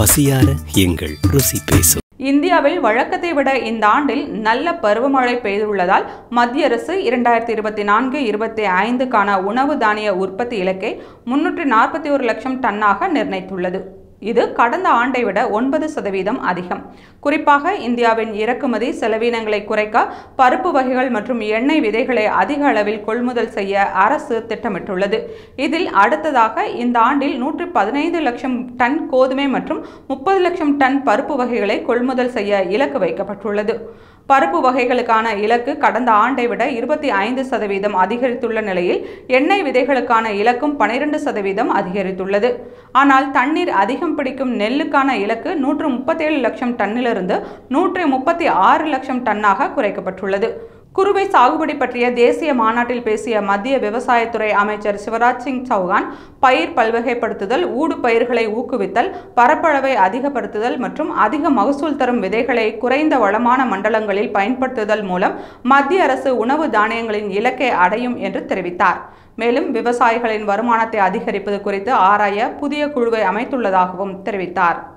பசியார எங்கள் ருசி பேசும் இந்தியாவில் வழக்கத்தை விட இந்த ஆண்டில் நல்ல பருவமழை பெய்துள்ளதால் மத்திய அரசு இரண்டாயிரத்தி இருபத்தி நான்கு இருபத்தி ஐந்துக்கான உணவு தானிய உற்பத்தி இலக்கை முன்னூற்றி நாற்பத்தி ஒரு லட்சம் டன்னாக நிர்ணயித்துள்ளது இது கடந்த ஆண்டை விட ஒன்பது சதவீதம் அதிகம் குறிப்பாக இந்தியாவின் இறக்குமதி செலவினங்களை குறைக்க பருப்பு வகைகள் மற்றும் எண்ணெய் விதைகளை அதிக அளவில் கொள்முதல் செய்ய அரசு திட்டமிட்டுள்ளது இதில் அடுத்ததாக இந்த ஆண்டில் நூற்றி பதினைந்து லட்சம் டன் கோதுமை மற்றும் முப்பது லட்சம் டன் பருப்பு வகைகளை கொள்முதல் செய்ய இலக்கு வைக்கப்பட்டுள்ளது பருப்பு வகைகளுக்கான இலக்கு கடந்த ஆண்டை விட இருபத்தி ஐந்து சதவீதம் அதிகரித்துள்ள நிலையில் எண்ணெய் விதைகளுக்கான இலக்கும் பனிரெண்டு சதவீதம் அதிகரித்துள்ளது ஆனால் தண்ணீர் அதிகம் பிடிக்கும் நெல்லுக்கான இலக்கு நூற்று முப்பத்தேழு லட்சம் டன்னிலிருந்து நூற்றி முப்பத்தி ஆறு லட்சம் டன்னாக குறைக்கப்பட்டுள்ளது குறுவை சாகுபடி பற்றிய தேசிய மாநாட்டில் பேசிய மத்திய விவசாயத்துறை அமைச்சர் சிவராஜ் சிங் சௌகான் பயிர் பல்வகைப்படுத்துதல் ஊடு பயிர்களை ஊக்குவித்தல் பரப்பளவை அதிகப்படுத்துதல் மற்றும் அதிக மகசூல் தரும் விதைகளை குறைந்த வளமான மண்டலங்களில் பயன்படுத்துதல் மூலம் மத்திய அரசு உணவு தானியங்களின் இலக்கை அடையும் என்று தெரிவித்தார் மேலும் விவசாயிகளின் வருமானத்தை அதிகரிப்பது குறித்து ஆராய புதிய குழுவை அமைத்துள்ளதாகவும் தெரிவித்தார்